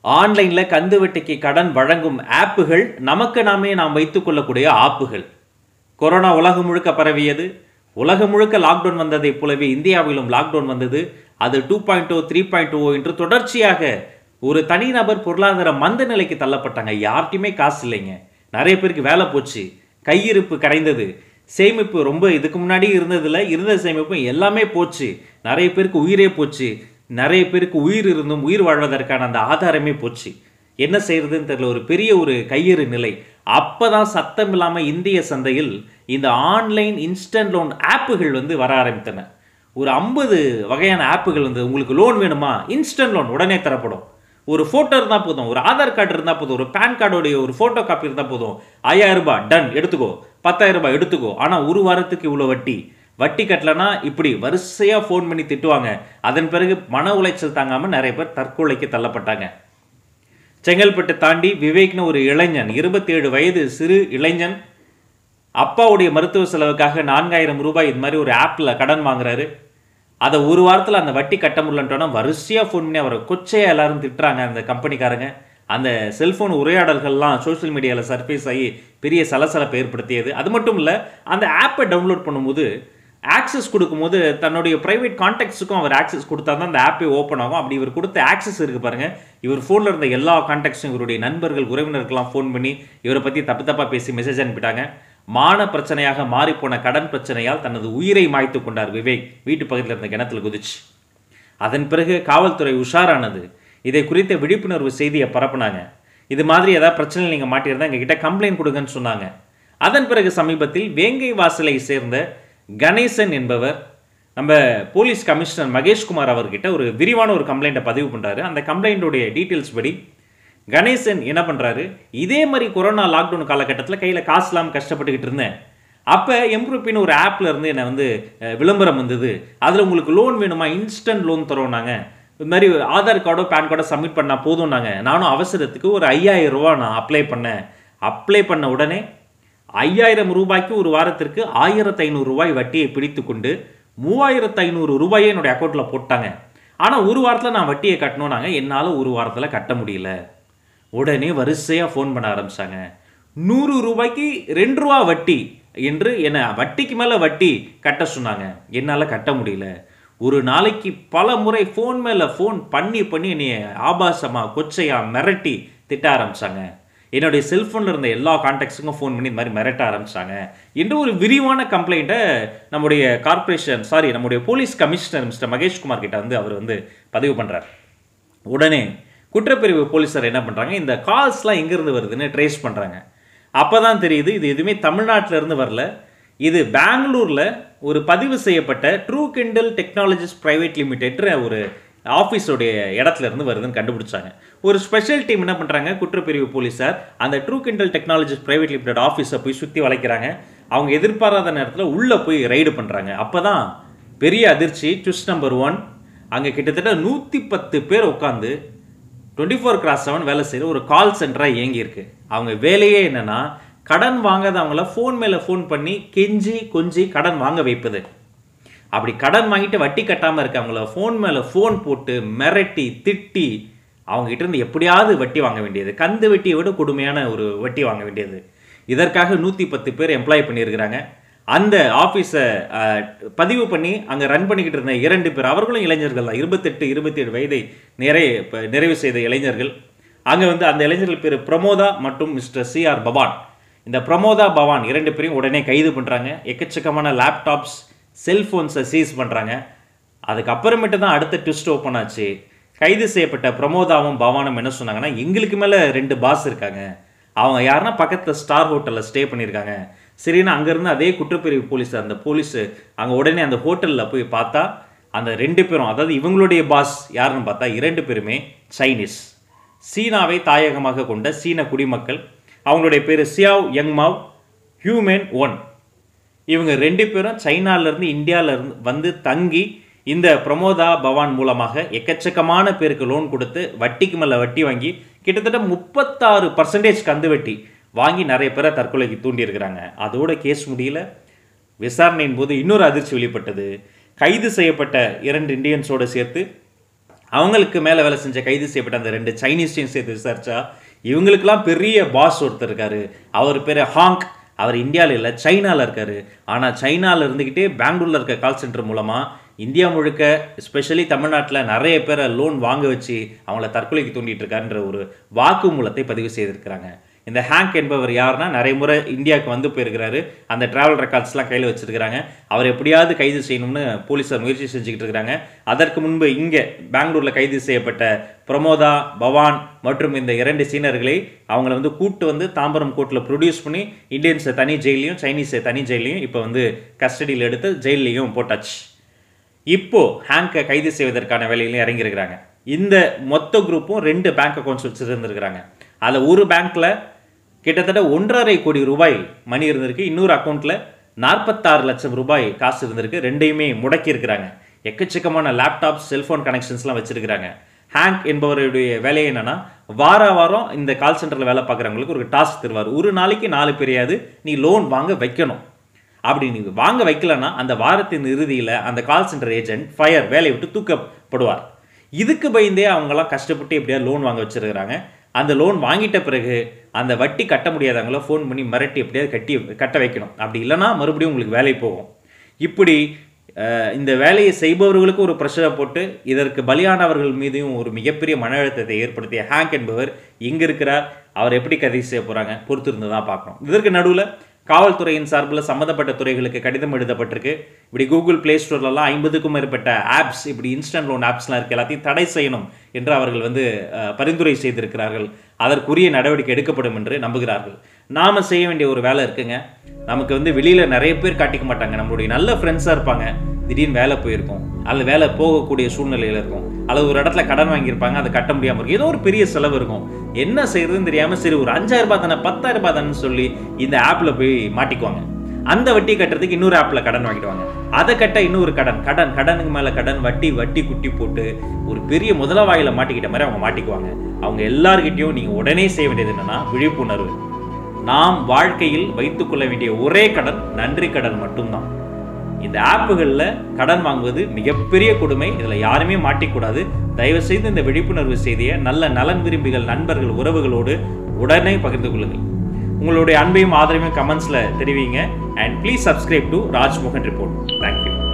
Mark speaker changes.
Speaker 1: ஆன்லைனில் கந்துவட்டிக்கு கடன் வழங்கும் ஆப்புகள் நமக்கு நாமே நாம் வைத்துக்கொள்ளக்கூடிய ஆப்புகள் கொரோனா உலகம் முழுக்க பரவியது உலகம் முழுக்க லாக்டவுன் வந்ததைப் போலவே இந்தியாவிலும் லாக்டவுன் வந்தது அது two point o three point o என்று தொடர்ச்சியாக ஒரு தனிநபர் பொருளாதார மந்த நிலைக்கு தள்ளப்பட்டாங்க யார்கிட்டயுமே காசு இல்லைங்க நிறைய பேருக்கு வேலை போச்சு கையிருப்பு கரைந்தது சேமிப்பு ரொம்ப இதுக்கு முன்னாடி இருந்ததில்ல இருந்த சேமிப்பு எல்லாமே போச்சு நிறைய பேருக்கு உயிரே போச்சு நிறைய பேருக்கு உயிர் இருந்தும் உயிர் வாழ்வதற்கான அந்த ஆதாரமே போச்சு என்ன செய்யறதுன்னு தெரியல ஒரு பெரிய ஒரு கையறு நிலை அப்பதான் சத்தம் இல்லாமல் இந்திய சந்தையில் இந்த ஆன்லைன் இன்ஸ்டன்ட் லோன் ஆப்புகள் வந்து வர ஆரம்பித்தன ஒரு ஐம்பது வகையான ஆப்புகள் வந்து உங்களுக்கு லோன் வேணுமா இன்ஸ்டன்ட் லோன் உடனே தரப்படும் ஒரு ஃபோட்டோ இருந்தால் போதும் ஒரு ஆதார் கார்டு இருந்தால் போதும் ஒரு பேன் கார்டோடைய ஒரு ஃபோட்டோ காப்பி இருந்தால் போதும் ஐயாயிரம் ரூபாய் டன் எடுத்துக்கோ பத்தாயிரம் ரூபாய் எடுத்துக்கோ ஆனால் ஒரு வாரத்துக்கு இவ்வளோ வட்டி வட்டி கட்டலனா இப்படி வரிசையாக ஃபோன் பண்ணி திட்டுவாங்க அதன் பிறகு மன உளைச்சல் தாங்காமல் நிறைய பேர் தற்கொலைக்கு தள்ளப்பட்டாங்க செங்கல்பட்டு தாண்டி விவேக்னு ஒரு இளைஞன் இருபத்தி ஏழு வயது சிறு இளைஞன் அப்பாவுடைய மருத்துவ செலவுக்காக நான்காயிரம் ரூபாய் இது மாதிரி ஒரு ஆப்பில் கடன் வாங்குறாரு அதை ஒரு வாரத்தில் அந்த வட்டி கட்ட முடியலன்றோன்னா வரிசையாக ஃபோன் பண்ணி அவரை கொச்சையாக எல்லாரும் திட்டுறாங்க அந்த கம்பெனிக்காரங்க அந்த செல்ஃபோன் உரையாடல்கள்லாம் சோஷியல் மீடியாவில் சர்ஃபேஸ் ஆகி பெரிய சலசலப்பை ஏற்படுத்தியது அது மட்டும் இல்லை அந்த ஆப்பை டவுன்லோட் பண்ணும்போது ஆக்சஸ் கொடுக்கும்போது தன்னுடைய ப்ரைவேட் கான்டாக்ட்ஸுக்கும் அவர் ஆக்சஸ் கொடுத்தா தான் அந்த ஆப்பே ஓப்பன் ஆகும் அப்படி இவர் கொடுத்த ஆக்சஸ் இருக்கு பாருங்க இவர் ஃபோனில் இருந்த எல்லா கான்டாக்ட்ஸும் இவருடைய நண்பர்கள் உறவினருக்கெல்லாம் ஃபோன் பண்ணி இவரை பற்றி தப்பு தப்பாக பேசி மெசேஜ் அனுப்பிட்டாங்க மான பிரச்சனையாக மாறிப்போன கடன் பிரச்சனையால் தனது உயிரை மாய்த்து கொண்டார் விவேக் வீட்டு பக்கத்தில் இருந்த கிணத்துல குதிச்சு அதன் பிறகு காவல்துறை உஷாரானது இதை குறித்த விழிப்புணர்வு செய்தியை பரப்புனாங்க இது மாதிரி ஏதாவது பிரச்சனை நீங்கள் மாட்டியிருந்தா எங்ககிட்ட கம்ப்ளைண்ட் கொடுங்கன்னு சொன்னாங்க அதன் பிறகு சமீபத்தில் வேங்கை வாசலை சேர்ந்த கணேசன் என்பவர் நம்ம போலீஸ் கமிஷனர் மகேஷ்குமார் அவர்கிட்ட ஒரு விரிவான ஒரு கம்ப்ளைண்ட்டை பதிவு பண்ணுறாரு அந்த கம்ப்ளைண்ட்டுடைய டீட்டெயில்ஸ் படி கணேசன் என்ன பண்ணுறாரு இதே மாதிரி கொரோனா லாக்டவுன் காலகட்டத்தில் கையில் காசு இல்லாமல் கஷ்டப்பட்டுக்கிட்டு இருந்தேன் அப்போ எம்ப்ரூப்பின்னு ஒரு ஆப்பில் இருந்து என்னை வந்து அஹ், விளம்பரம் வந்தது அதில் உங்களுக்கு லோன் வேணுமா இன்ஸ்டன்ட் லோன் தரோம் நாங்கள் இது மாதிரி ஆதார் கார்டோ பேன் கார்டோ சப்மிட் பண்ணால் போதும் நாங்கள் நானும் அவசரத்துக்கு ஒரு ஐயாயிரம் ரூபா நான் அப்ளை பண்ணேன் அப்ளை பண்ண உடனே ஐயாயிரம் ரூபாய்க்கு ஒரு வாரத்திற்கு ஆயிரத்து ஐநூறு ரூபாய் வட்டியை பிடித்து கொண்டு மூவாயிரத்து ஐநூறு ரூபாயை என்னுடைய அக்கௌண்ட்டில் போட்டாங்க ஆனால் ஒரு வாரத்தில் நான் வட்டியை கட்டணும்னாங்க என்னால் ஒரு வாரத்தில் கட்ட முடியல உடனே வரிசையாக ஃபோன் பண்ண ஆரம்பிச்சாங்க நூறு ரூபாய்க்கு ரெண்டு ரூபா வட்டி என்று என்னை வட்டிக்கு மேலே வட்டி கட்ட சொன்னாங்க என்னால் கட்ட முடியல ஒரு நாளைக்கு பல முறை ஃபோன் மேலே ஃபோன் பண்ணி பண்ணி என்னை ஆபாசமாக கொச்சையாக மிரட்டி திட்ட ஆரம்பிச்சாங்க என்னுடைய செல்ஃபோனில் இருந்த எல்லா கான்டாக்ட்ஸுக்கும் ஃபோன் பண்ணி இந்த மாதிரி மிரட்ட ஆரம்பிச்சாங்க என்று ஒரு விரிவான கம்ப்ளைண்ட்டை நம்முடைய கார்ப்பரேஷன் சாரி நம்முடைய போலீஸ் கமிஷனர் மிஸ்டர் மகேஷ்குமார் கிட்ட வந்து அவர் வந்து பதிவு பண்ணுறார் உடனே குற்றப்பிரிவு போலீஸார் என்ன பண்ணுறாங்க இந்த கால்ஸ்லாம் எங்கேருந்து வருதுன்னு ட்ரேஸ் பண்ணுறாங்க அப்போ தான் தெரியுது இது எதுவுமே தமிழ்நாட்டில இருந்து வரல இது பெங்களூரில் ஒரு பதிவு செய்யப்பட்ட ட்ரூ கிண்டல் டெக்னாலஜிஸ் பிரைவேட் லிமிடெட்ற ஒரு ஆஃபீஸோடைய இடத்துல இருந்து வருதுன்னு கண்டுபிடிச்சாங்க ஒரு ஸ்பெஷல் டீம் என்ன பண்ணுறாங்க குற்றப்பிரிவு போலீஸார் அந்த ட்ரூ கிண்டல் டெக்னாலஜிஸ் பிரைவேட் லிமிடெட் ஆஃபீஸை போய் சுற்றி வளைக்கிறாங்க அவங்க எதிர்பாராத நேரத்தில் உள்ளே போய் ரைடு பண்ணுறாங்க அப்போ தான் பெரிய அதிர்ச்சி ட்விஸ்ட் நம்பர் ஒன் அங்கே கிட்டத்தட்ட நூற்றி பத்து பேர் உட்காந்து டுவெண்ட்டி ஃபோர் கிராஸ் செவன் வேலை செய்கிற ஒரு கால் சென்டராக இயங்கியிருக்கு அவங்க வேலையே என்னன்னா கடன் வாங்காதவங்கள ஃபோன் மேலே ஃபோன் பண்ணி கெஞ்சி கொஞ்சி கடன் வாங்க வைப்பது அப்படி கடன் வாங்கிட்டு வட்டி கட்டாமல் இருக்கவங்கள ஃபோன் மேலே ஃபோன் போட்டு மிரட்டி திட்டி அவங்க கிட்ட இருந்து எப்படியாவது வட்டி வாங்க வேண்டியது கந்து வட்டியை விட கொடுமையான ஒரு வட்டி வாங்க வேண்டியது இதற்காக நூற்றி பத்து பேர் எம்ப்ளாய் பண்ணியிருக்கிறாங்க அந்த ஆஃபீஸை பதிவு பண்ணி அங்கே ரன் பண்ணிக்கிட்டு இருந்த இரண்டு பேர் அவர்களும் இளைஞர்கள் தான் இருபத்தெட்டு இருபத்தேழு வயதை நிறை இப்ப நிறைவு செய்த இளைஞர்கள் அங்கே வந்து அந்த இளைஞர்கள் பேர் பிரமோதா மற்றும் மிஸ்டர் சி ஆர் பவான் இந்த பிரமோதா பவான் இரண்டு பேரையும் உடனே கைது பண்ணுறாங்க எக்கச்சக்கமான லேப்டாப்ஸ் செல்ஃபோன்ஸை சீஸ் பண்ணுறாங்க அதுக்கப்புறமேட்டு தான் அடுத்த ட்விஸ்ட் ஓப்பன் ஆச்சு கைது செய்யப்பட்ட பிரமோதாவும் பவானும் என்ன சொன்னாங்கன்னா எங்களுக்கு மேலே ரெண்டு பாஸ் இருக்காங்க அவங்க யாருன்னா பக்கத்தில் ஸ்டார் ஹோட்டலில் ஸ்டே பண்ணியிருக்காங்க சரின்னு அங்கேருந்து அதே குற்றப்பிரிவு போலீஸ் அந்த போலீஸ் அங்கே உடனே அந்த ஹோட்டலில் போய் பார்த்தா அந்த ரெண்டு பேரும் அதாவது இவங்களுடைய பாஸ் யாருன்னு பார்த்தா இரண்டு பேருமே சைனீஸ் சீனாவை தாயகமாக கொண்ட சீன குடிமக்கள் அவங்களுடைய பேர் சியாவ் யங்மாவ் ஹியூமன் ஒன் இவங்க ரெண்டு பேரும் சைனாலேருந்து இந்தியாவிலேருந்து வந்து தங்கி இந்த பிரமோதா பவான் மூலமாக எக்கச்சக்கமான பேருக்கு லோன் கொடுத்து வட்டிக்கு மேலே வட்டி வாங்கி கிட்டத்தட்ட முப்பத்தாறு பர்சன்டேஜ் கந்து வட்டி வாங்கி நிறைய பேரை தற்கொலைக்கு தூண்டியிருக்கிறாங்க அதோட கேஸ் முடியல விசாரணையின் போது இன்னொரு அதிர்ச்சி வெளிப்பட்டது கைது செய்யப்பட்ட இரண்டு இந்தியன்ஸோடு சேர்த்து அவங்களுக்கு மேலே வேலை செஞ்ச கைது செய்யப்பட்ட அந்த ரெண்டு சைனீஸையும் சேர்த்து விசாரிச்சா இவங்களுக்கெல்லாம் பெரிய பாஸ் ஒருத்தர் இருக்காரு அவர் பேர் ஹாங்க் அவர் இந்தியாவில் இல்லை சைனாவில் இருக்காரு ஆனால் சைனாவில் இருந்துக்கிட்டே பெங்களூரில் இருக்க கால் சென்டர் மூலமாக இந்தியா முழுக்க எஸ்பெஷலி தமிழ்நாட்டில் நிறைய பேரை லோன் வாங்க வச்சு அவங்கள தற்கொலைக்கு தூண்டிட்டு இருக்காருன்ற ஒரு வாக்குமூலத்தை பதிவு செய்திருக்கிறாங்க இந்த ஹேங்க் என்பவர் யாருன்னா நிறைய முறை இந்தியாவுக்கு வந்து போயிருக்கிறாரு அந்த டிராவல் ரெக்கார்ட்ஸ்லாம் கையில் வச்சிருக்கிறாங்க அவர் எப்படியாவது கைது செய்யணும்னு போலீஸார் முயற்சி செஞ்சுக்கிட்டு இருக்கிறாங்க அதற்கு முன்பு இங்கே பெங்களூரில் கைது செய்யப்பட்ட பிரமோதா பவான் மற்றும் இந்த இரண்டு சீனர்களை அவங்கள வந்து கூட்டு வந்து தாம்பரம் கோர்ட்டில் ப்ரொடியூஸ் பண்ணி இந்தியன்ஸை தனி ஜெயிலையும் சைனீஸை தனி ஜெயிலையும் இப்போ வந்து கஸ்டடியில் எடுத்து ஜெயிலையும் போட்டாச்சு இப்போ ஹேங்கை கைது செய்வதற்கான வேலையிலும் இறங்கியிருக்கிறாங்க இந்த மொத்த குரூப்பும் ரெண்டு பேங்க் அக்கௌண்ட்ஸ் வச்சுருந்துருக்கிறாங்க அதில் ஒரு பேங்க்கில் கிட்டத்தட்ட ஒன்றரை கோடி ரூபாய் மணி இருந்திருக்கு இன்னொரு அக்கௌண்ட்டில் நாற்பத்தாறு லட்சம் ரூபாய் காசு இருந்திருக்கு ரெண்டையுமே முடக்கி இருக்கிறாங்க எக்கச்சக்கமான லேப்டாப் செல்ஃபோன் கனெக்ஷன்ஸ்லாம் வச்சிருக்கிறாங்க ஹேங்க் என்பவருடைய வேலை என்னன்னா வார வாரம் இந்த கால் சென்டரில் வேலை பார்க்குறவங்களுக்கு ஒரு டாஸ்க் தருவார் ஒரு நாளைக்கு நாலு பேரையாவது நீ லோன் வாங்க வைக்கணும் அப்படி நீங்க வாங்க வைக்கலன்னா அந்த வாரத்தின் இறுதியில் அந்த கால் சென்டர் ஏஜென்ட் ஃபயர் வேலையை விட்டு தூக்கப்படுவார் இதுக்கு பயந்தே அவங்களாம் கஷ்டப்பட்டு எப்படியா லோன் வாங்க வச்சிருக்கிறாங்க அந்த லோன் வாங்கிட்ட பிறகு அந்த வட்டி கட்ட முடியாதவங்கள ஃபோன் பண்ணி மிரட்டி எப்படியாவது கட்டி கட்ட வைக்கணும் அப்படி இல்லைன்னா மறுபடியும் உங்களுக்கு வேலை போகும் இப்படி அஹ், இந்த வேலையை செய்பவர்களுக்கு ஒரு ப்ரெஷரை போட்டு இதற்கு பலியானவர்கள் மீதையும் ஒரு மிகப்பெரிய மன அழுத்தத்தை ஏற்படுத்திய ஹேங்க் என்பவர் இங்கே இருக்கிறார் அவர் எப்படி கதை செய்ய போகிறாங்க பொறுத்திருந்து தான் பார்க்கணும் இதற்கு நடுவில் காவல்துறையின் சார்பில் சம்மந்தப்பட்ட துறைகளுக்கு கடிதம் எழுதப்பட்டிருக்கு இப்படி கூகுள் ப்ளே ஸ்டோர்லலாம் ஐம்பதுக்கும் மேற்பட்ட ஆப்ஸ் இப்படி இன்ஸ்டன்ட் லோன் ஆப்ஸ்லாம் இருக்குது எல்லாத்தையும் தடை செய்யணும் என்று அவர்கள் வந்து அஹ், பரிந்துரை செய்திருக்கிறார்கள் அதற்குரிய நடவடிக்கை எடுக்கப்படும் என்று நம்புகிறார்கள் நாம செய்ய வேண்டிய ஒரு வேலை இருக்குங்க நமக்கு வந்து வெளியில் நிறைய பேர் காட்டிக்க மாட்டாங்க நம்மளுடைய நல்ல ஃப்ரெண்ட்ஸாக இருப்பாங்க திடீர்னு வேலை போயிருக்கும் அல்லது வேலை போகக்கூடிய சூழ்நிலையில் இருக்கும் அல்லது ஒரு இடத்துல கடன் வாங்கியிருப்பாங்க அதை கட்ட முடியாமல் இருக்கும் ஏதோ ஒரு பெரிய செலவு இருக்கும் என்ன செய்யறதுன்னு தெரியாமல் சரி ஒரு அஞ்சாயிரம் ரூபாய் தானே பத்தாயிரம் ரூபாய் தானே சொல்லி இந்த ஆப்பில் போய் மாட்டிக்குவாங்க அந்த வட்டி கட்டுறதுக்கு இன்னொரு ஆப்பில் கடன் வாங்கிடுவாங்க அதை கட்ட இன்னொரு கடன் கடன் கடனுக்கு மேலே கடன் வட்டி வட்டி குட்டி போட்டு ஒரு பெரிய முதலவாயில மாட்டிக்கிட்ட மாதிரி அவங்க மாட்டிக்குவாங்க அவங்க எல்லார்கிட்டயும் நீங்கள் உடனே செய்ய வேண்டியது என்னன்னா விழிப்புணர்வு நாம் வாழ்க்கையில் வைத்துக்கொள்ள வேண்டிய ஒரே கடன் நன்றி கடன் மட்டும்தான் இந்த ஆப்புகளில் கடன் வாங்குவது மிகப்பெரிய கொடுமை இதில் யாருமே மாட்டிக்கூடாது தயவு செய்து இந்த விழிப்புணர்வு செய்தியை நல்ல நலன் விரும்பிகள் நண்பர்கள் உறவுகளோடு உடனே பகிர்ந்து கொள்ளுங்கள் உங்களுடைய அன்பையும் ஆதரவையும் கமெண்ட்ஸில் தெரிவிங்க and please subscribe to Rajmohan report thank you